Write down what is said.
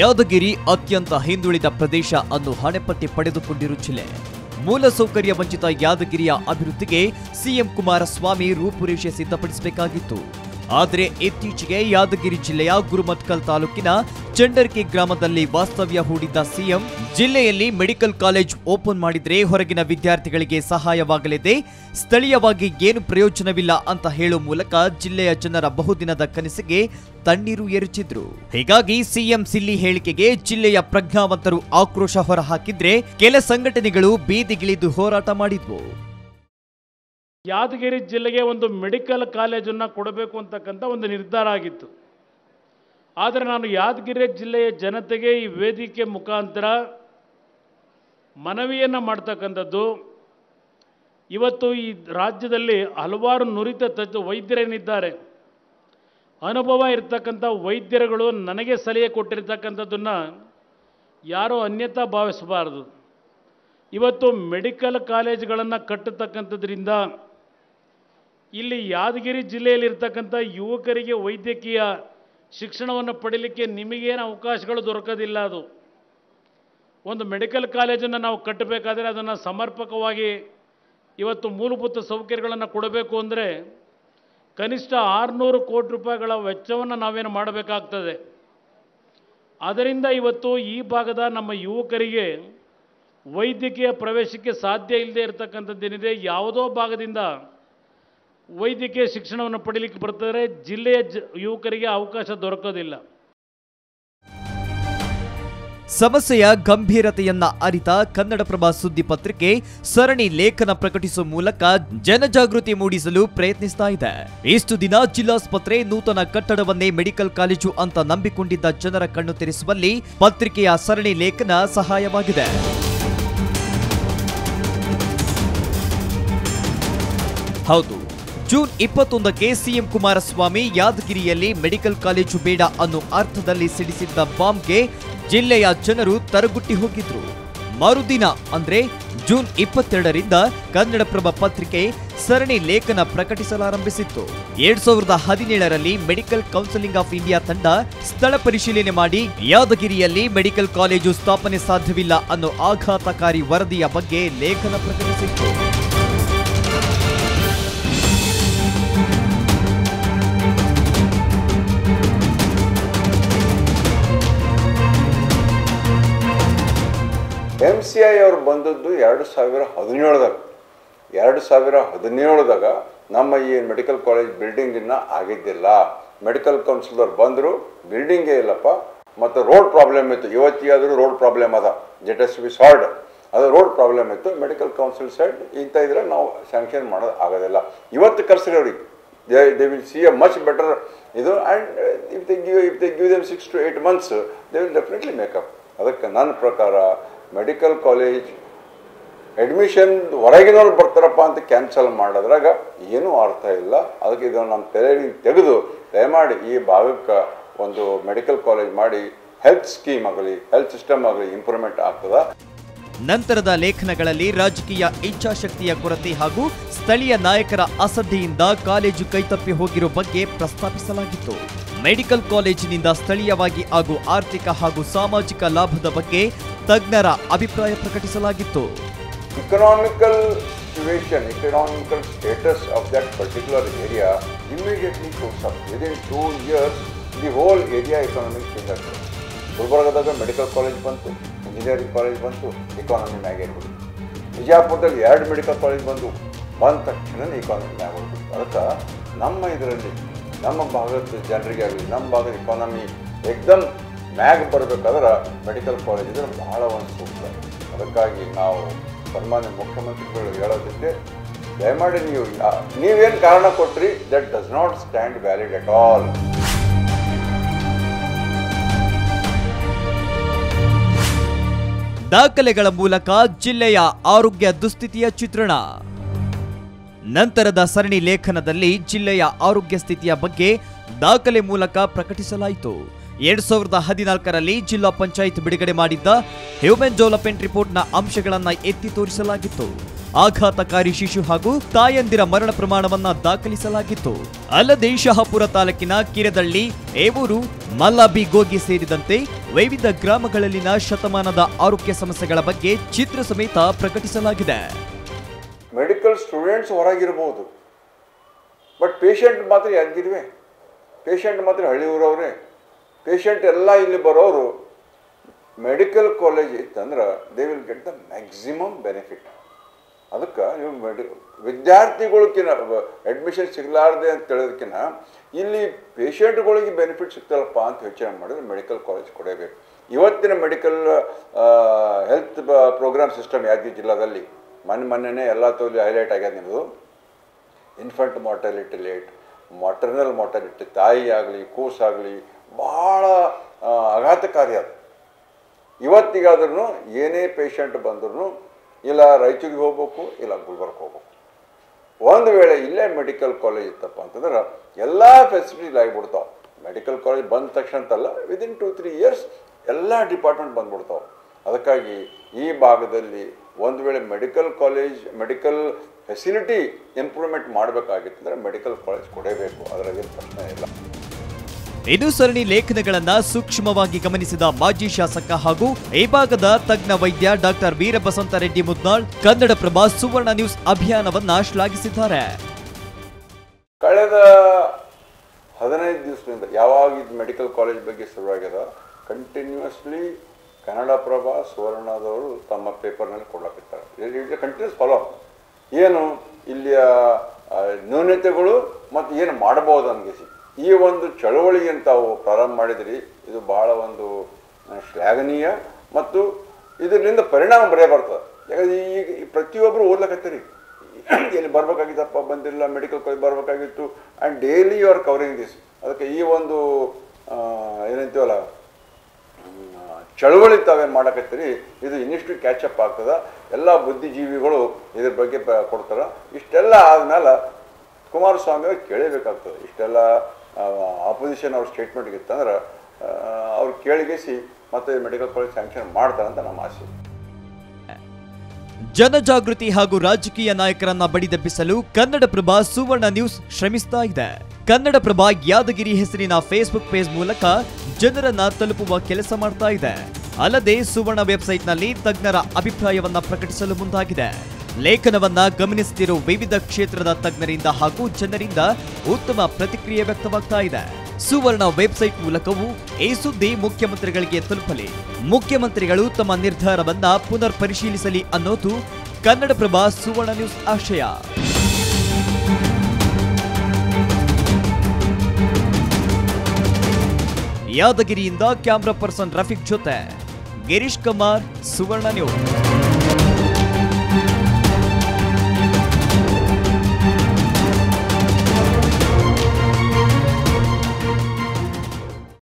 ಯಾದಗಿರಿ ಅತ್ಯಂತ ಹಿಂದುಳಿದ ಪ್ರದೇಶ ಅನ್ನು ಹಣೆಪಟ್ಟಿ ಪಡೆದುಕೊಂಡಿರುವ ಜಿಲ್ಲೆ ಮೂಲಸೌಕರ್ಯ ವಂಚಿತ ಯಾದಗಿರಿಯ ಅಭಿವೃದ್ಧಿಗೆ ಸಿಎಂ ಕುಮಾರಸ್ವಾಮಿ ರೂಪುರೇಷೆ ಸಿದ್ಧಪಡಿಸಬೇಕಾಗಿತ್ತು ಆದರೆ ಇತ್ತೀಚೆಗೆ ಯಾದಗಿರಿ ಜಿಲ್ಲೆಯ ಗುರುಮಟ್ಕಲ್ ತಾಲೂಕಿನ ಚಂಡರ್ಕಿ ಗ್ರಾಮದಲ್ಲಿ ವಾಸ್ತವ್ಯ ಹೂಡಿದ್ದ ಸಿಎಂ ಜಿಲ್ಲೆಯಲ್ಲಿ ಮೆಡಿಕಲ್ ಕಾಲೇಜ್ ಓಪನ್ ಮಾಡಿದ್ರೆ ಹೊರಗಿನ ವಿದ್ಯಾರ್ಥಿಗಳಿಗೆ ಸಹಾಯವಾಗಲಿದೆ ಸ್ಥಳೀಯವಾಗಿ ಏನು ಪ್ರಯೋಜನವಿಲ್ಲ ಅಂತ ಹೇಳೋ ಮೂಲಕ ಜಿಲ್ಲೆಯ ಜನರ ಬಹುದಿನದ ಕನಸಿಗೆ ತಣ್ಣೀರು ಎರಚಿದ್ರು ಹೀಗಾಗಿ ಸಿಎಂ ಸಿಲ್ಲಿ ಹೇಳಿಕೆಗೆ ಜಿಲ್ಲೆಯ ಪ್ರಜ್ಞಾವಂತರು ಆಕ್ರೋಶ ಹೊರಹಾಕಿದ್ರೆ ಕೆಲ ಸಂಘಟನೆಗಳು ಬೀದಿಗಿಳಿದು ಹೋರಾಟ ಮಾಡಿದ್ವು ಯಾದಗಿರಿ ಜಿಲ್ಲೆಗೆ ಒಂದು ಮೆಡಿಕಲ್ ಕಾಲೇಜನ್ನು ಕೊಡಬೇಕು ಅಂತಕ್ಕಂಥ ಒಂದು ನಿರ್ಧಾರ ಆಗಿತ್ತು ಆದರೆ ನಾನು ಯಾದಗಿರಿ ಜಿಲ್ಲೆಯ ಜನತೆಗೆ ಈ ವೇದಿಕೆ ಮುಖಾಂತರ ಮನವಿಯನ್ನು ಮಾಡ್ತಕ್ಕಂಥದ್ದು ಇವತ್ತು ಈ ರಾಜ್ಯದಲ್ಲಿ ಹಲವಾರು ನುರಿತ ತಜ್ಞ ವೈದ್ಯರೇನಿದ್ದಾರೆ ಅನುಭವ ಇರತಕ್ಕಂಥ ವೈದ್ಯರುಗಳು ನನಗೆ ಸಲಹೆ ಕೊಟ್ಟಿರ್ತಕ್ಕಂಥದ್ದನ್ನು ಯಾರೂ ಅನ್ಯತಾ ಭಾವಿಸಬಾರದು ಇವತ್ತು ಮೆಡಿಕಲ್ ಕಾಲೇಜುಗಳನ್ನು ಕಟ್ಟತಕ್ಕಂಥದ್ರಿಂದ ಇಲ್ಲಿ ಯಾದಗಿರಿ ಜಿಲ್ಲೆಯಲ್ಲಿರ್ತಕ್ಕಂಥ ಯುವಕರಿಗೆ ವೈದ್ಯಕೀಯ ಶಿಕ್ಷಣವನ್ನು ಪಡೀಲಿಕ್ಕೆ ನಿಮಗೇನು ಅವಕಾಶಗಳು ದೊರಕೋದಿಲ್ಲ ಅದು ಒಂದು ಮೆಡಿಕಲ್ ಕಾಲೇಜನ್ನು ನಾವು ಕಟ್ಟಬೇಕಾದರೆ ಅದನ್ನು ಸಮರ್ಪಕವಾಗಿ ಇವತ್ತು ಮೂಲಭೂತ ಸೌಕರ್ಯಗಳನ್ನು ಕೊಡಬೇಕು ಅಂದರೆ ಕನಿಷ್ಠ ಆರುನೂರು ಕೋಟಿ ರೂಪಾಯಿಗಳ ವೆಚ್ಚವನ್ನು ನಾವೇನು ಮಾಡಬೇಕಾಗ್ತದೆ ಅದರಿಂದ ಇವತ್ತು ಈ ಭಾಗದ ನಮ್ಮ ಯುವಕರಿಗೆ ವೈದ್ಯಕೀಯ ಪ್ರವೇಶಕ್ಕೆ ಸಾಧ್ಯ ಇಲ್ಲದೆ ಇರತಕ್ಕಂಥದ್ದೇನಿದೆ ಯಾವುದೋ ಭಾಗದಿಂದ ವೈದ್ಯಕೀಯ ಶಿಕ್ಷಣವನ್ನು ಪಡೀಲಿಕ್ಕೆ ಬರ್ತಾರೆ ಜಿಲ್ಲೆಯ ಜ ಯುವಕರಿಗೆ ಅವಕಾಶ ದೊರಕೋದಿಲ್ಲ ಸಮಸ್ಯೆಯ ಗಂಭೀರತೆಯನ್ನ ಅರಿತ ಕನ್ನಡಪ್ರಭ ಸುದ್ದಿ ಪತ್ರಿಕೆ ಸರಣಿ ಲೇಖನ ಪ್ರಕಟಿಸುವ ಮೂಲಕ ಜನಜಾಗೃತಿ ಮೂಡಿಸಲು ಪ್ರಯತ್ನಿಸ್ತಾ ಇದೆ ಇಷ್ಟು ದಿನ ಜಿಲ್ಲಾಸ್ಪತ್ರೆ ನೂತನ ಕಟ್ಟಡವನ್ನೇ ಮೆಡಿಕಲ್ ಕಾಲೇಜು ಅಂತ ನಂಬಿಕೊಂಡಿದ್ದ ಜನರ ಕಣ್ಣು ತೆರೆಸುವಲ್ಲಿ ಪತ್ರಿಕೆಯ ಸರಣಿ ಲೇಖನ ಸಹಾಯವಾಗಿದೆ ಹೌದು ಜೂನ್ ಇಪ್ಪತ್ತೊಂದಕ್ಕೆ ಸಿಎಂ ಕುಮಾರಸ್ವಾಮಿ ಯಾದಗಿರಿಯಲ್ಲಿ ಮೆಡಿಕಲ್ ಕಾಲೇಜು ಬೇಡ ಅನ್ನೋ ಅರ್ಥದಲ್ಲಿ ಸಿಡಿಸಿದ್ದ ಬಾಂಬ್ಗೆ ಜಿಲ್ಲೆಯ ಜನರು ತರಗುಟ್ಟಿ ಹೋಗಿದ್ರು ಮರುದಿನ ಅಂದ್ರೆ ಜೂನ್ ಇಪ್ಪತ್ತೆರಡರಿಂದ ಕನ್ನಡಪ್ರಭ ಪತ್ರಿಕೆ ಸರಣಿ ಲೇಖನ ಪ್ರಕಟಿಸಲಾರಂಭಿಸಿತ್ತು ಎರಡ್ ಸಾವಿರದ ಹದಿನೇಳರಲ್ಲಿ ಮೆಡಿಕಲ್ ಕೌನ್ಸಿಲಿಂಗ್ ಆಫ್ ಇಂಡಿಯಾ ತಂಡ ಸ್ಥಳ ಪರಿಶೀಲನೆ ಮಾಡಿ ಯಾದಗಿರಿಯಲ್ಲಿ ಮೆಡಿಕಲ್ ಕಾಲೇಜು ಸ್ಥಾಪನೆ ಸಾಧ್ಯವಿಲ್ಲ ಅನ್ನೋ ಆಘಾತಕಾರಿ ವರದಿಯ ಬಗ್ಗೆ ಲೇಖನ ಪ್ರಕಟಿಸಿತ್ತು ಎಮ್ ಸಿ ಐ ಅವ್ರು ಬಂದದ್ದು ಎರಡು ಸಾವಿರ ಹದಿನೇಳದಾಗ ಎರಡು ಸಾವಿರ ಹದಿನೇಳದಾಗ ನಮ್ಮ ಈ ಮೆಡಿಕಲ್ ಕಾಲೇಜ್ ಬಿಲ್ಡಿಂಗ್ ಇನ್ನ ಆಗಿದ್ದಿಲ್ಲ ಮೆಡಿಕಲ್ ಕೌನ್ಸಿಲರ್ ಬಂದರು ಬಿಲ್ಡಿಂಗೇ ಇಲ್ಲಪ್ಪ ಮತ್ತು ರೋಡ್ ಪ್ರಾಬ್ಲಮ್ ಇತ್ತು ಇವತ್ತಿಗಾದರೂ ರೋಡ್ ಪ್ರಾಬ್ಲಮ್ ಅದ ಜೆಟ್ ಎಸ್ ಬಿ ಸಾಲ್ಡ್ ಅದು ರೋಡ್ ಪ್ರಾಬ್ಲಮ್ ಇತ್ತು ಮೆಡಿಕಲ್ ಕೌನ್ಸಿಲ್ ಸೈಡ್ ಇಂಥ ಇದ್ರೆ ನಾವು ಸ್ಯಾಂಕ್ಷನ್ ಮಾಡೋದು ಆಗೋದಿಲ್ಲ ಇವತ್ತು ಕರ್ಸ್ರಿ ಅವ್ರಿಗೆ they they will see a much better ಇದು and if they give if they give them six to eight months they will definitely make up ಅದಕ್ಕೆ ನನ್ನ ಪ್ರಕಾರ ಮೆಡಿಕಲ್ ಕಾಲೇಜ್ ಅಡ್ಮಿಷನ್ ಹೊರಗಿನವ್ರು ಬರ್ತಾರಪ್ಪ ಅಂತ ಕ್ಯಾನ್ಸಲ್ ಮಾಡೋದ್ರಾಗ ಏನೂ ಅರ್ಥ ಇಲ್ಲ ಅದಕ್ಕೆ ಇದನ್ನು ನಮ್ಮ ತಲೆಯಲ್ಲಿ ತೆಗೆದು ದಯಮಾಡಿ ಈ ಭಾಗಕ್ಕೆ ಒಂದು ಮೆಡಿಕಲ್ ಕಾಲೇಜ್ ಮಾಡಿ ಹೆಲ್ತ್ ಸ್ಕೀಮ್ ಆಗಲಿ ಹೆಲ್ತ್ ಸಿಸ್ಟಮ್ ಆಗಲಿ ಇಂಪ್ರೂವ್ಮೆಂಟ್ ಆಗ್ತದ ನಂತರದ ಲೇಖನಗಳಲ್ಲಿ ರಾಜಕೀಯ ಇಚ್ಛಾಶಕ್ತಿಯ ಕೊರತೆ ಹಾಗೂ ಸ್ಥಳೀಯ ನಾಯಕರ ಅಸಡ್ಡೆಯಿಂದ ಕಾಲೇಜು ಕೈತಪ್ಪಿ ಹೋಗಿರೋ ಬಗ್ಗೆ ಪ್ರಸ್ತಾಪಿಸಲಾಗಿತ್ತು ಮೆಡಿಕಲ್ ಕಾಲೇಜಿನಿಂದ ಸ್ಥಳೀಯವಾಗಿ ಹಾಗೂ ಆರ್ಥಿಕ ಹಾಗೂ ಸಾಮಾಜಿಕ ಲಾಭದ ಬಗ್ಗೆ ತಜ್ಞರ ಅಭಿಪ್ರಾಯ ಪ್ರಕಟಿಸಲಾಗಿತ್ತು economical situation, economical status of that particular area immediately goes up. Within two years, the whole area economic change ಆಗ್ತದೆ ಗುಲ್ಬರ್ಗದಾಗ ಮೆಡಿಕಲ್ ಕಾಲೇಜ್ ಬಂತು ಇಂಜಿನಿಯರಿಂಗ್ ಕಾಲೇಜ್ ಬಂತು ಎಕಾನಮಿ ಮ್ಯಾಗೆ ಆಗ್ಬಿಡ್ತು ವಿಜಯಪುರದಲ್ಲಿ ಎರಡು ಮೆಡಿಕಲ್ ಕಾಲೇಜ್ ಬಂದು ಬಂದ ತಕ್ಷಣ ಎಕಾನಮಿ ಮ್ಯಾಗ ಹೋಗ್ಬಿಡ್ತು ಅದಕ್ಕೆ ನಮ್ಮ ಇದರಲ್ಲಿ ನಮ್ಮ ಭಾಗದ ಜನರಿಗೆ ಆಗಲಿ ನಮ್ಮ ಭಾಗದ ಎಕಾನಮಿ ಎಕ್ದಮ್ ಮ್ಯಾಗ್ ಬರಬೇಕಾದ್ರೆ ಮೆಡಿಕಲ್ ಕಾಲೇಜ್ ಇದ್ರೆ ಬಹಳ ಒಂದು ಸೂಕ್ತ ಅದಕ್ಕಾಗಿ ನಾವು ಸನ್ಮಾನ್ಯ ಮುಖ್ಯಮಂತ್ರಿಗಳು ಹೇಳೋದಕ್ಕೆ ದಯಮಾಡಿ ನೀವು ಯಾ- ನೀವೇನು ಕಾರಣ ಕೊಟ್ರಿ that does not stand valid at all ದಾಖಲೆಗಳ ಮೂಲಕ ಜಿಲ್ಲೆಯ ಆರೋಗ್ಯ ದುಸ್ಥಿತಿಯ ಚಿತ್ರಣ ನಂತರದ ಸರಣಿ ಲೇಖನದಲ್ಲಿ ಜಿಲ್ಲೆಯ ಆರೋಗ್ಯ ಸ್ಥಿತಿಯ ಬಗ್ಗೆ ದಾಖಲೆ ಮೂಲಕ ಪ್ರಕಟಿಸಲಾಯಿತು ಎರಡ್ ಸಾವಿರದ ಹದಿನಾಲ್ಕರಲ್ಲಿ ಜಿಲ್ಲಾ ಪಂಚಾಯತ್ ಬಿಡುಗಡೆ ಮಾಡಿದ್ದ ಹ್ಯೂಮನ್ ಡೆವಲಪ್ಮೆಂಟ್ ರಿಪೋರ್ಟ್ನ ಅಂಶಗಳನ್ನು ಎತ್ತಿ ತೋರಿಸಲಾಗಿತ್ತು ಆಘಾತಕಾರಿ ಶಿಶು ಹಾಗೂ ತಾಯಂದಿರ ಮರಣ ಪ್ರಮಾಣವನ್ನ ದಾಖಲಿಸಲಾಗಿತ್ತು ಅಲ್ಲದೆ ಶಹಾಪುರ ತಾಲೂಕಿನ ಕಿರದಳ್ಳಿ ಏವೂರು ಮಲ್ಲಾಬಿ ಗೋಗಿ ಸೇರಿದಂತೆ ವಿವಿಧ ಗ್ರಾಮಗಳಲ್ಲಿನ ಶತಮಾನದ ಆರೋಗ್ಯ ಸಮಸ್ಯೆಗಳ ಬಗ್ಗೆ ಚಿತ್ರ ಸಮೇತ ಪ್ರಕಟಿಸಲಾಗಿದೆ ಮೆಡಿಕಲ್ ಸ್ಟೂಡೆಂಟ್ಸ್ ಹೊರಗಿರ್ಬೋದು ಬಟ್ ಪೇಷಂಟ್ ಮಾತ್ರ ಯಾದಗಿರಿವೆ ಪೇಷಂಟ್ ಮಾತ್ರ ಹಳ್ಳಿ ಊರವ್ರೆ ಪೇಷಂಟ್ ಎಲ್ಲ ಇಲ್ಲಿ ಬರೋರು ಮೆಡಿಕಲ್ ಕಾಲೇಜ್ ಇತ್ತಂದ್ರೆ they will get the maximum benefit ಅದಕ್ಕೆ ನೀವು ಮೆಡಿ ವಿದ್ಯಾರ್ಥಿಗಳಿಗಿನ ಅಡ್ಮಿಷನ್ ಸಿಗಲಾರ್ದೆ ಅಂತ ಹೇಳೋದಕ್ಕಿಂತ ಇಲ್ಲಿ ಪೇಷಂಟ್ಗಳಿಗೆ ಬೆನಿಫಿಟ್ ಸಿಗ್ತಲ್ಲಪ್ಪ ಅಂತ ಯೋಚನೆ ಮಾಡಿದ್ರೆ ಮೆಡಿಕಲ್ ಕಾಲೇಜ್ ಕೊಡಬೇಕು ಇವತ್ತಿನ medical health program system Yadgir ಜಿಲ್ಲಾದಲ್ಲಿ ಮೊನ್ನೆ ಮೊನ್ನೆನೇ ಎಲ್ಲ ತೋಲಿ ಹೈಲೈಟ್ ಆಗ್ಯದ ನಿಮ್ಮದು infant mortality rate maternal mortality ತಾಯಿ ಆಗಲಿ ಕೂಸಾಗಲಿ ಭಾಳ ಆ, ಆಘಾತಕಾರಿ ಅದು ಇವತ್ತಿಗಾದ್ರೂ ಏನೇ ಪೇಷಂಟ್ ಬಂದ್ರೂ ಇಲ್ಲ ರಾಯಚೂರಿಗೆ ಹೋಗ್ಬೇಕು ಇಲ್ಲ ಗುಲ್ಬರ್ಗ್ ಹೋಗ್ಬೇಕು ಒಂದು ವೇಳೆ ಇಲ್ಲೇ ಮೆಡಿಕಲ್ ಕಾಲೇಜ್ ಇತ್ತಪ್ಪ ಅಂತಂದ್ರೆ ಎಲ್ಲ ಫೆಸಿಲಿಟೀಸ್ ಆಗಿಬಿಡ್ತಾವೆ ಮೆಡಿಕಲ್ ಕಾಲೇಜ್ ಬಂದ ತಕ್ಷಣ ಅಂತಲ್ಲ ವಿದಿನ್ ಟು ತ್ರೀ ಇಯರ್ಸ್ ಎಲ್ಲ ಡಿಪಾರ್ಟ್ಮೆಂಟ್ ಬಂದ್ಬಿಡ್ತಾವೆ ಅದಕ್ಕಾಗಿ ಈ ಭಾಗದಲ್ಲಿ ಒಂದು ವೇಳೆ medical college medical facility improvement ಮಾಡಬೇಕಾಗಿತ್ತಂದ್ರೆ ಮೆಡಿಕಲ್ ಕಾಲೇಜ್ ಕೊಡಬೇಕು ಅದರಾಗೇನು ಪ್ರಶ್ನೆ ಇಲ್ಲ ಇದು ಸರಣಿ ಲೇಖನಗಳನ್ನ ಸೂಕ್ಷ್ಮವಾಗಿ ಗಮನಿಸಿದ ಮಾಜಿ ಶಾಸಕ ಹಾಗೂ ಈ ಭಾಗದ ತಜ್ಞ ವೈದ್ಯ ಡಾಕ್ಟರ್ ವೀರಬಸಂತ ರೆಡ್ಡಿ ಮುದ್ನಾಳ್ ಕನ್ನಡಪ್ರಭ ಸುವರ್ಣ ನ್ಯೂಸ್ ಅಭಿಯಾನವನ್ನ ಶ್ಲಾಘಿಸಿದ್ದಾರೆ ಕಳೆದ ಹದಿನೈದು ದಿವಸದಿಂದ ಯಾವಾಗ ಇದು ಮೆಡಿಕಲ್ ಕಾಲೇಜ್ ಬಗ್ಗೆ ಶುರುವಾಗ್ಯದ ಕಂಟಿನ್ಯೂಸ್ಲಿ ಕನ್ನಡಪ್ರಭ ಸುವರ್ಣದವರು ತಮ್ಮ ಪೇಪರ್ನಲ್ಲಿ ಕೊಡ್ಲಾಕಿರ್ತಾರೆ ಕಂಟಿನ್ಯೂಸ್ ಫಾಲೋ ಏನು ಇಲ್ಲಿಯ ಆ, ನ್ಯೂನತೆಗಳು ಮತ್ತು ಏನು ಮಾಡಬಹುದು ಅನ್ಗಿಸಿ ಈ ಒಂದು ಚಳವಳಿಗೆ ತಾವು ಪ್ರಾರಂಭ ಮಾಡಿದ್ರಿ ಇದು ಬಹಳ ಒಂದು ಆ, ಶ್ಲಾಘನೀಯ ಮತ್ತು ಇದರಿಂದ ಪರಿಣಾಮ ಬರೇ ಬರ್ತದೆ ಯಾಕಂದ್ರೆ ಈಗ ಈ ಪ್ರತಿಯೊಬ್ಬರು ಓದ್ಲಕತ್ತೀರಿ ಎಲ್ಲಿ ಬರ್ಬೇಕಾಗಿತ್ತಪ್ಪ ಬಂದಿಲ್ಲ ಮೆಡಿಕಲ್ ಕಾಲೇಜ್ ಬರಬೇಕಾಗಿತ್ತು and daily you are covering this ಅದಕ್ಕೆ ಈ ಒಂದು ಆ, ಏನಂತೀವಲ್ಲ ಹ್ಮ್, ಚಳವಳಿ ತಾವೇನು ಮಾಡಕತ್ತೀರಿ ಇದು ಇನ್ನಿಷ್ಟು ಕ್ಯಾಚಪ್ ಆಗ್ತದ ಎಲ್ಲ ಬುದ್ಧಿಜೀವಿಗಳು ಇದ್ರ ಬಗ್ಗೆ ಬ- ಕೊಡ್ತಾರ ಇಷ್ಟೆಲ್ಲ ಆದ್ಮೇಲೆ ಕುಮಾರಸ್ವಾಮಿ ಅವ್ರು ಕೇಳಬೇಕಾಗ್ತದೆ ಇಷ್ಟೆಲ್ಲ ಆಪೋಸಿಷನ್ ಅವ್ರ ಸ್ಟೇಟ್ಮೆಂಟ್ಗೆ ಇತ್ತಂದ್ರೆ ಅವ್ರು ಕೇಳಿಗೆಸಿ ಮತ್ತೆ ಮೆಡಿಕಲ್ ಕಾಲೇಜ್ ಸ್ಯಾಂಕ್ಷನ್ ಮಾಡ್ತಾರಂತ ನಮ್ಮ ಆಸೆ ಜನಜಾಗೃತಿ ಹಾಗೂ ರಾಜಕೀಯ ನಾಯಕರನ್ನ ಬಡಿದೆಬ್ಬಿಸಲು ಕನ್ನಡಪ್ರಭ ಸುವರ್ಣ ನ್ಯೂಸ್ ಶ್ರಮಿಸ್ತಾ ಇದೆ ಕನ್ನಡಪ್ರಭ ಯಾದಗಿರಿ ಹೆಸರಿನ ಫೇಸ್ಬುಕ್ ಪೇಜ್ ಮೂಲಕ ಜನರನ್ನ ತಲುಪುವ ಕೆಲಸ ಮಾಡ್ತಾ ಇದೆ ಅಲ್ಲದೆ ಸುವರ್ಣ ವೆಬ್ಸೈಟ್ನಲ್ಲಿ ತಜ್ಞರ ಅಭಿಪ್ರಾಯವನ್ನ ಪ್ರಕಟಿಸಲು ಮುಂದಾಗಿದೆ ಲೇಖನವನ್ನ ಗಮನಿಸುತ್ತಿರುವ ವಿವಿಧ ಕ್ಷೇತ್ರದ ತಜ್ಞರಿಂದ ಹಾಗೂ ಜನರಿಂದ ಉತ್ತಮ ಪ್ರತಿಕ್ರಿಯೆ ವ್ಯಕ್ತವಾಗ್ತಾ ಇದೆ ಸುವರ್ಣ ವೆಬ್ಸೈಟ್ ಮೂಲಕವೂ ಈ ಸುದ್ದಿ ಮುಖ್ಯಮಂತ್ರಿಗಳಿಗೆ ತಲುಪಲಿ ಮುಖ್ಯಮಂತ್ರಿಗಳು ತಮ್ಮ ನಿರ್ಧಾರವನ್ನ ಪುನರ್ ಪರಿಶೀಲಿಸಲಿ ಅನ್ನೋದು ಕನ್ನಡಪ್ರಭ ಸುವರ್ಣ ನ್ಯೂಸ್ ಆಶಯ ಯಾದಗಿರಿಯಿಂದ ಕ್ಯಾಮ್ರಾ ಪರ್ಸನ್ ರಫೀಕ್ ಜೊತೆ ಗಿರೀಶ್ ಕುಮಾರ್ ಸುವರ್ಣ ನ್ಯೂಸ್